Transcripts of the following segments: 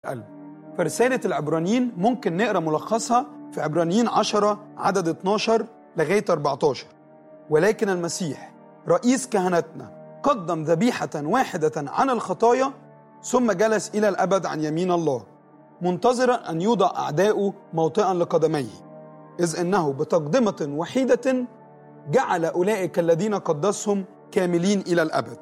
القلب فرسالة العبرانيين ممكن نقرأ ملخصها في عبرانيين 10 عدد 12 لغاية 14 ولكن المسيح رئيس كهنتنا قدم ذبيحة واحدة عن الخطايا ثم جلس إلى الأبد عن يمين الله منتظرا أن يوضع أعداؤه موطئا لقدميه إذ إنه بتقدمة وحيدة جعل أولئك الذين قدسهم كاملين إلى الأبد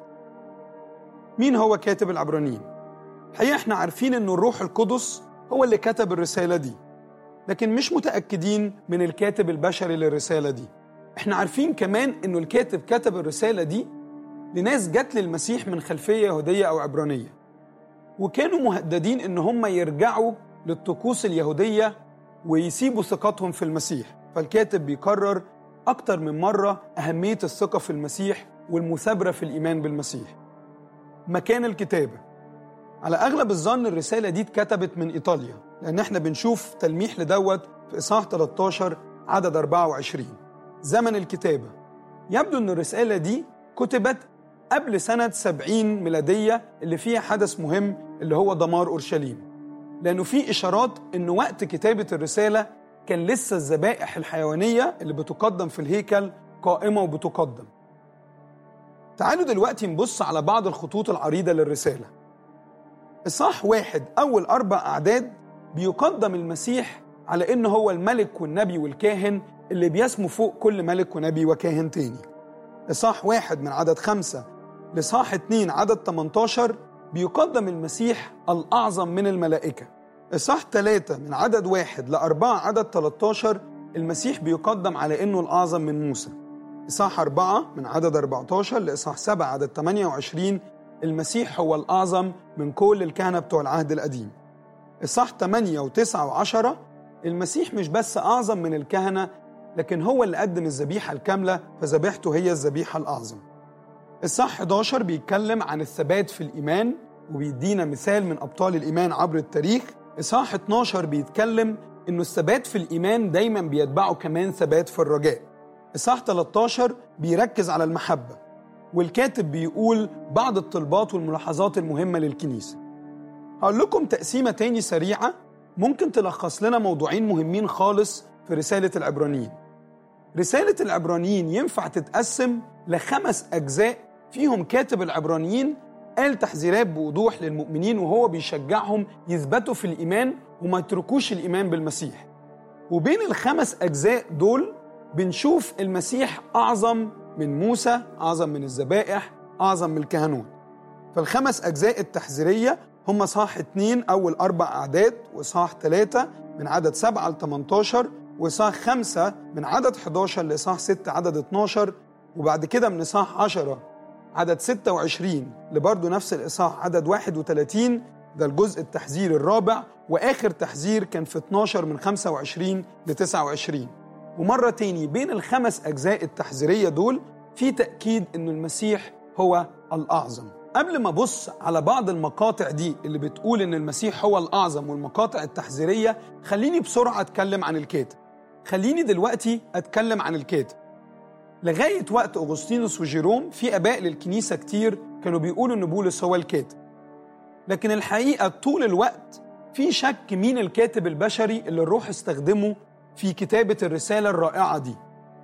مين هو كاتب العبرانيين؟ الحقيقة احنا عارفين أن الروح القدس هو اللي كتب الرسالة دي لكن مش متأكدين من الكاتب البشري للرسالة دي احنا عارفين كمان أنه الكاتب كتب الرسالة دي لناس جت للمسيح من خلفية يهودية أو عبرانية وكانوا مهددين ان هم يرجعوا للطقوس اليهوديه ويسيبوا ثقتهم في المسيح فالكاتب بيكرر اكتر من مره اهميه الثقه في المسيح والمثابره في الايمان بالمسيح مكان الكتابه على اغلب الظن الرساله دي اتكتبت من ايطاليا لان احنا بنشوف تلميح لدوت في اصحاح 13 عدد 24 زمن الكتابه يبدو ان الرساله دي كتبت قبل سنة 70 ميلادية اللي فيها حدث مهم اللي هو دمار أورشليم لأنه في إشارات أنه وقت كتابة الرسالة كان لسه الذبائح الحيوانية اللي بتقدم في الهيكل قائمة وبتقدم تعالوا دلوقتي نبص على بعض الخطوط العريضة للرسالة إصحاح واحد أول أربع أعداد بيقدم المسيح على إنه هو الملك والنبي والكاهن اللي بيسمو فوق كل ملك ونبي وكاهن تاني إصحاح واحد من عدد خمسة لصاح 2 عدد 18 بيقدم المسيح الأعظم من الملائكة إصحاح 3 من عدد واحد لأربعة عدد 13 المسيح بيقدم على إنه الأعظم من موسى إصحاح 4 من عدد 14 لإصحاح 7 عدد 28 المسيح هو الأعظم من كل الكهنة بتوع العهد القديم إصحاح 8 و9 و10 المسيح مش بس أعظم من الكهنة لكن هو اللي قدم الذبيحة الكاملة فذبيحته هي الذبيحة الأعظم الصح 11 بيتكلم عن الثبات في الإيمان وبيدينا مثال من أبطال الإيمان عبر التاريخ إصحاح 12 بيتكلم إنه الثبات في الإيمان دايما بيتبعه كمان ثبات في الرجاء إصحاح 13 بيركز على المحبة والكاتب بيقول بعض الطلبات والملاحظات المهمة للكنيسة هقول لكم تقسيمة تاني سريعة ممكن تلخص لنا موضوعين مهمين خالص في رسالة العبرانيين رسالة العبرانيين ينفع تتقسم لخمس أجزاء فيهم كاتب العبرانيين قال تحذيرات بوضوح للمؤمنين وهو بيشجعهم يثبتوا في الإيمان وما يتركوش الإيمان بالمسيح وبين الخمس أجزاء دول بنشوف المسيح أعظم من موسى أعظم من الذبائح أعظم من الكهنوت فالخمس أجزاء التحذيرية هم صاح 2 أول أربع أعداد وصاح 3 من عدد 7 ل 18 وصاح 5 من عدد 11 لصاح 6 عدد 12 وبعد كده من إصحاح 10 عدد 26 لبرضه نفس الإصحاح عدد 31 ده الجزء التحذير الرابع وآخر تحذير كان في 12 من 25 ل 29 ومرة تاني بين الخمس أجزاء التحذيرية دول في تأكيد إن المسيح هو الأعظم قبل ما أبص على بعض المقاطع دي اللي بتقول إن المسيح هو الأعظم والمقاطع التحذيرية خليني بسرعة أتكلم عن الكاتب خليني دلوقتي أتكلم عن الكاتب لغاية وقت أغسطينوس وجيروم في آباء للكنيسة كتير كانوا بيقولوا إن بولس هو الكاتب لكن الحقيقة طول الوقت في شك مين الكاتب البشري اللي الروح استخدمه في كتابة الرسالة الرائعة دي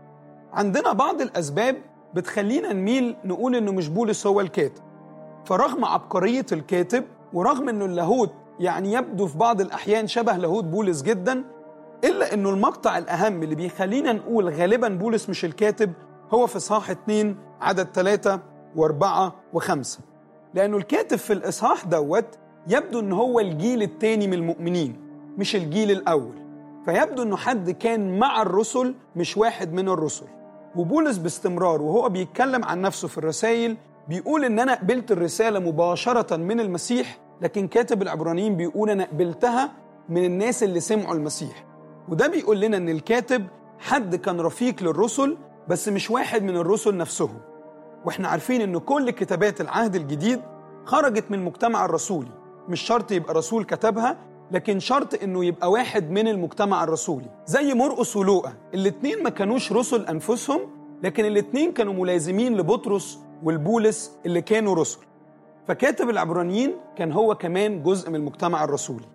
عندنا بعض الأسباب بتخلينا نميل نقول إنه مش بولس هو الكاتب فرغم عبقرية الكاتب ورغم إنه اللاهوت يعني يبدو في بعض الأحيان شبه لاهوت بولس جدا إلا إنه المقطع الأهم اللي بيخلينا نقول غالبا بولس مش الكاتب هو في إصحاح 2 عدد 3 و4 و5 لأنه الكاتب في الإصحاح دوت يبدو إن هو الجيل الثاني من المؤمنين مش الجيل الأول فيبدو إنه حد كان مع الرسل مش واحد من الرسل وبولس باستمرار وهو بيتكلم عن نفسه في الرسائل بيقول إن أنا قبلت الرسالة مباشرة من المسيح لكن كاتب العبرانيين بيقول أنا قبلتها من الناس اللي سمعوا المسيح وده بيقول لنا ان الكاتب حد كان رفيق للرسل بس مش واحد من الرسل نفسهم واحنا عارفين ان كل كتابات العهد الجديد خرجت من المجتمع الرسولي مش شرط يبقى رسول كتبها لكن شرط انه يبقى واحد من المجتمع الرسولي زي مرقس ولوقا الاتنين ما كانوش رسل انفسهم لكن الاتنين كانوا ملازمين لبطرس والبولس اللي كانوا رسل فكاتب العبرانيين كان هو كمان جزء من المجتمع الرسولي